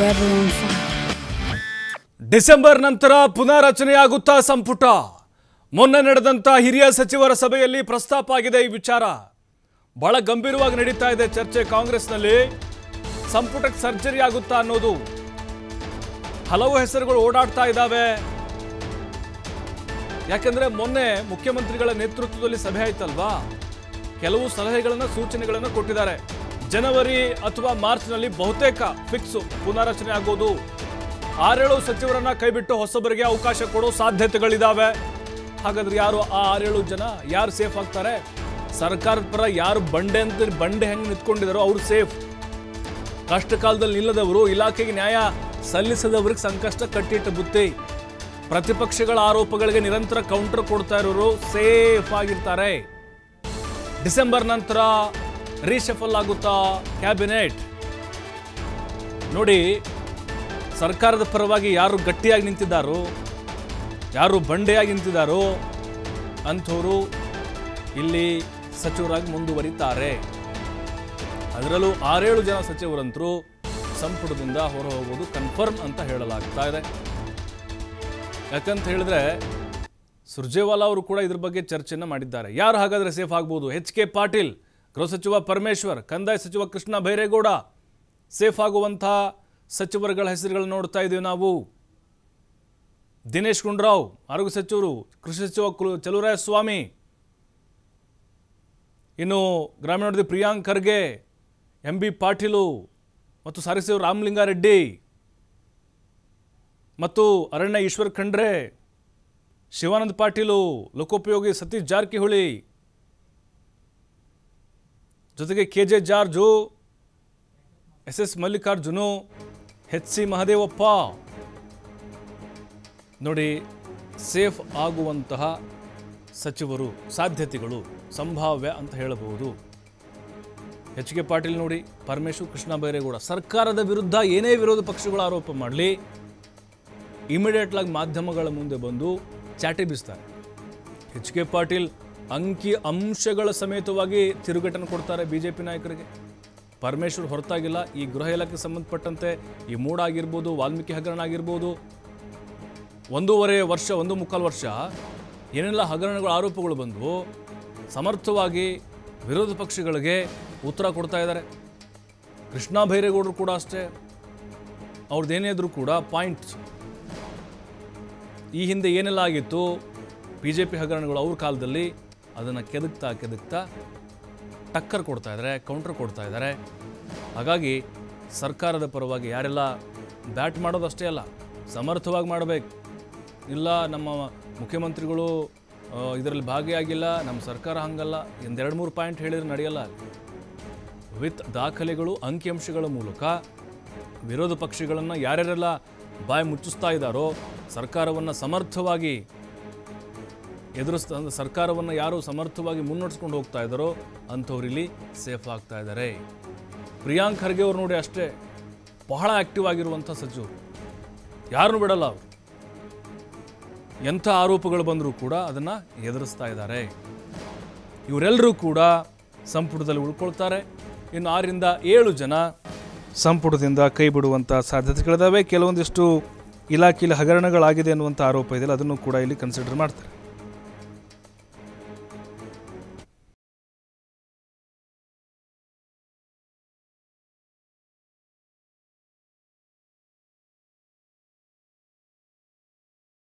everyone fine. December ನಂತರ ಪುನಾರಚನೆಯಾಗುತ್ತಾ ಸಂಪುಟ ಮೊನ್ನೆ ನಡೆದಂತ ಹಿರಿಯ ಸಚಿವರ ಸಭೆಯಲ್ಲಿ ಪ್ರಸ್ತಾಪ ಆಗಿದೆ ಈ ವಿಚಾರ ಬಹಳ ಗಂಭೀರವಾಗಿ ನಡೀತಾ ಇದೆ ಚರ್ಚೆ ಕಾಂಗ್ರೆಸ್ನಲ್ಲಿ ಸಂಪುಟಕ್ಕೆ ಸರ್ಜರಿ ಆಗುತ್ತಾ ಅನ್ನೋದು ಹಲವು ಹೆಸರುಗಳು ಓಡಾಡ್ತಾ ಇದ್ದಾವೆ ಯಾಕಂದ್ರೆ ಮೊನ್ನೆ ಮುಖ್ಯಮಂತ್ರಿಗಳ ನೇತೃತ್ವದಲ್ಲಿ ಸಭೆ ಆಯ್ತಲ್ವಾ ಕೆಲವು ಸಲಹೆಗಳನ್ನ ಸೂಚನೆಗಳನ್ನು ಕೊಟ್ಟಿದ್ದಾರೆ ಜನವರಿ ಅಥವಾ ಮಾರ್ಚ್ನಲ್ಲಿ ಬಹುತೇಕ ಫಿಕ್ಸ್ ಪುನಾರಚನೆ ಆಗೋದು ಆರೇಳು ಸಚಿವರನ್ನ ಕೈಬಿಟ್ಟು ಹೊಸಬರಿಗೆ ಅವಕಾಶ ಕೊಡೋ ಸಾಧ್ಯತೆಗಳಿದಾವೆ ಹಾಗಾದ್ರೆ ಯಾರು ಆ ಆರೇಳು ಜನ ಯಾರು ಸೇಫ್ ಆಗ್ತಾರೆ ಸರ್ಕಾರದ ಪರ ಯಾರು ಬಂಡೆ ಅಂತ ಬಂಡೆ ಹೆಂಗೆ ನಿಂತ್ಕೊಂಡಿದಾರೋ ಅವ್ರು ಸೇಫ್ ಕಷ್ಟ ಕಾಲದಲ್ಲಿ ನಿಲ್ಲದವರು ಇಲಾಖೆಗೆ ನ್ಯಾಯ ಸಲ್ಲಿಸದವ್ರಿಗೆ ಸಂಕಷ್ಟ ಕಟ್ಟಿಟ್ಟ ಬುತ್ತಿ ಪ್ರತಿಪಕ್ಷಗಳ ಆರೋಪಗಳಿಗೆ ನಿರಂತರ ಕೌಂಟರ್ ಕೊಡ್ತಾ ಇರೋರು ಸೇಫ್ ಆಗಿರ್ತಾರೆ ಡಿಸೆಂಬರ್ ನಂತರ ರೀಶಫಲ್ ಆಗುತ್ತಾ ಕ್ಯಾಬಿನೆಟ್ ನೋಡಿ ಸರ್ಕಾರದ ಪರವಾಗಿ ಯಾರು ಗಟ್ಟಿಯಾಗಿ ನಿಂತಿದ್ದಾರೋ ಯಾರು ಬಂಡೆಯಾಗಿ ನಿಂತಿದ್ದಾರೋ ಅಂಥವರು ಇಲ್ಲಿ ಸಚಿವರಾಗಿ ಮುಂದುವರಿತಾರೆ ಅದರಲ್ಲೂ ಆರೇಳು ಜನ ಸಚಿವರಂತರೂ ಸಂಪುಟದಿಂದ ಹೊರ ಹೋಗೋದು ಕನ್ಫರ್ಮ್ ಅಂತ ಹೇಳಲಾಗ್ತಾ ಇದೆ ಯಾಕಂತ ಹೇಳಿದ್ರೆ ಸುರ್ಜೇವಾಲಾ ಅವರು ಕೂಡ ಇದ್ರ ಬಗ್ಗೆ ಚರ್ಚೆಯನ್ನು ಮಾಡಿದ್ದಾರೆ ಯಾರು ಹಾಗಾದ್ರೆ ಸೇಫ್ ಆಗ್ಬೋದು ಎಚ್ ಕೆ ಪಾಟೀಲ್ ಗೃಹ ಸಚಿವ ಪರಮೇಶ್ವರ್ ಕಂದಾಯ ಸಚಿವ ಕೃಷ್ಣ ಬೈರೇಗೌಡ ಸೇಫ್ ಆಗುವಂತಹ ಸಚಿವರುಗಳ ಹೆಸರುಗಳನ್ನ ನೋಡ್ತಾ ಇದ್ದೀವಿ ನಾವು ದಿನೇಶ್ ಗುಂಡೂರಾವ್ ಆರೋಗ್ಯ ಸಚಿವರು ಕೃಷಿ ಸಚಿವ ಕುಲು- ಚಲುವರಾಯ ಸ್ವಾಮಿ ಇನ್ನು ಗ್ರಾಮೀಣಾಭಿವೃದ್ಧಿ ಪ್ರಿಯಾಂಕ್ ಖರ್ಗೆ ಎಂ ಬಿ ಪಾಟೀಲು ಮತ್ತು ಸಾರಿಗೆ ಸಚಿವ ರಾಮಲಿಂಗಾರೆಡ್ಡಿ ಮತ್ತು ಅರಣ್ಯ ಈಶ್ವರ್ ಖಂಡ್ರೆ ಶಿವಾನಂದ ಪಾಟೀಲು ಲೋಕೋಪಯೋಗಿ ಸತೀಶ್ ಜಾರಕಿಹೊಳಿ ಜೊತೆಗೆ K J George S S Mallikarjun H C Mahadevappa ನೋಡಿ ಸೇಫ್ ಆಗುವಂತಹ ಸಚಿವರು ಸಾಧ್ಯತೆಗಳು ಸಂಭಾವ್ಯ ಅಂತ ಹೇಳಬಹುದು ಎಚ್ ಕೆ ಪಾಟೀಲ್ ನೋಡಿ ಪರಮೇಶ್ವರ್ ಕೃಷ್ಣ ಬೈರೇಗೌಡ ಸರ್ಕಾರದ ವಿರುದ್ಧ ಏನೇ ವಿರೋಧ ಪಕ್ಷಗಳು ಆರೋಪ ಮಾಡಲಿ ಇಮಿಡಿಯೇಟ್ಲಾಗಿ ಮಾಧ್ಯಮಗಳ ಮುಂದೆ ಬಂದು ಚಾಟಿ ಬೀಸ್ತಾರೆ ಎಚ್ ಕೆ ಪಾಟೀಲ್ ಅಂಕಿ ಅಂಶಗಳ ಸಮೇತವಾಗಿ ತಿರುಗೇಟನ್ನು ಕೊಡ್ತಾರೆ ಬಿ ಜೆ ಪಿ ನಾಯಕರಿಗೆ ಪರಮೇಶ್ವರ್ ಹೊರತಾಗಿಲ್ಲ ಈ ಗೃಹ ಇಲಾಖೆಗೆ ಸಂಬಂಧಪಟ್ಟಂತೆ ಈ ಮೂಡ ಆಗಿರ್ಬೋದು ವಾಲ್ಮೀಕಿ ಹಗರಣ ಆಗಿರ್ಬೋದು ಒಂದೂವರೆ ವರ್ಷ ಒಂದು ಮುಕ್ಕಾಲು ವರ್ಷ ಏನೆಲ್ಲ ಹಗರಣಗಳ ಆರೋಪಗಳು ಬಂದು ಸಮರ್ಥವಾಗಿ ವಿರೋಧ ಪಕ್ಷಗಳಿಗೆ ಉತ್ತರ ಕೊಡ್ತಾ ಇದ್ದಾರೆ ಕೃಷ್ಣ ಬೈರೇಗೌಡರು ಕೂಡ ಅಷ್ಟೇ ಅವ್ರದ್ದೇನೇ ಇದ್ರೂ ಕೂಡ ಪಾಯಿಂಟ್ಸ್ ಈ ಹಿಂದೆ ಏನೆಲ್ಲ ಆಗಿತ್ತು ಬಿ ಜೆ ಪಿ ಹಗರಣಗಳು ಅವ್ರ ಕಾಲದಲ್ಲಿ ಅದನ್ನು ಕೆದಕ್ತಾ ಕೆದಕ್ತಾ ಟಕ್ಕರ್ ಕೊಡ್ತಾ ಇದ್ದಾರೆ ಕೌಂಟರ್ ಕೊಡ್ತಾ ಇದ್ದಾರೆ ಹಾಗಾಗಿ ಸರ್ಕಾರದ ಪರವಾಗಿ ಯಾರೆಲ್ಲ ಬ್ಯಾಟ್ ಮಾಡೋದಷ್ಟೇ ಅಲ್ಲ ಸಮರ್ಥವಾಗಿ ಮಾಡಬೇಕು ಇಲ್ಲ ನಮ್ಮ ಮುಖ್ಯಮಂತ್ರಿಗಳು ಇದರಲ್ಲಿ ಭಾಗಿಯಾಗಿಲ್ಲ ನಮ್ಮ ಸರ್ಕಾರ ಹಂಗಲ್ಲ ಒಂದೆರಡು ಮೂರು ಪಾಯಿಂಟ್ ಹೇಳಿದ್ರೆ ನಡೆಯಲ್ಲ ವಿತ್ ದಾಖಲೆಗಳು ಅಂಕಿಅಂಶಗಳ ಮೂಲಕ ವಿರೋಧ ಪಕ್ಷಗಳನ್ನು ಯಾರ್ಯಾರೆಲ್ಲ ಬಾಯಿ ಮುಚ್ಚಿಸ್ತಾ ಇದ್ದಾರೋ ಸರ್ಕಾರವನ್ನು ಸಮರ್ಥವಾಗಿ ಎದುರಿಸ್ತಾ ಅಂದ್ರೆ ಸರ್ಕಾರವನ್ನು ಯಾರು ಸಮರ್ಥವಾಗಿ ಮುನ್ನಡೆಸ್ಕೊಂಡು ಹೋಗ್ತಾ ಇದ್ದಾರೋ ಅಂಥವ್ರು ಇಲ್ಲಿ ಸೇಫ್ ಆಗ್ತಾ ಇದ್ದಾರೆ ಪ್ರಿಯಾಂಕ್ ಖರ್ಗೆ ಅವ್ರು ನೋಡಿ ಅಷ್ಟೇ ಬಹಳ ಆಕ್ಟಿವ್ ಆಗಿರುವಂಥ ಸಚಿವರು ಯಾರನ್ನು ಬಿಡಲ್ಲ ಅವರು ಎಂಥ ಆರೋಪಗಳು ಬಂದರೂ ಕೂಡ ಅದನ್ನು ಎದುರಿಸ್ತಾ ಇದ್ದಾರೆ ಇವರೆಲ್ಲರೂ ಕೂಡ ಸಂಪುಟದಲ್ಲಿ ಉಳ್ಕೊಳ್ತಾರೆ ಇನ್ನು ಆರರಿಂದ ಏಳು ಜನ ಸಂಪುಟದಿಂದ ಕೈ ಬಿಡುವಂಥ ಸಾಧ್ಯತೆಗಳಿದ್ದಾವೆ ಕೆಲವೊಂದಿಷ್ಟು ಇಲಾಖೆಯಲ್ಲಿ ಹಗರಣಗಳಾಗಿದೆ ಅನ್ನುವಂಥ ಆರೋಪ ಇದೆಯಲ್ಲ ಅದನ್ನು ಕೂಡ ಇಲ್ಲಿ ಕನ್ಸಿಡರ್ ಮಾಡ್ತಾರೆ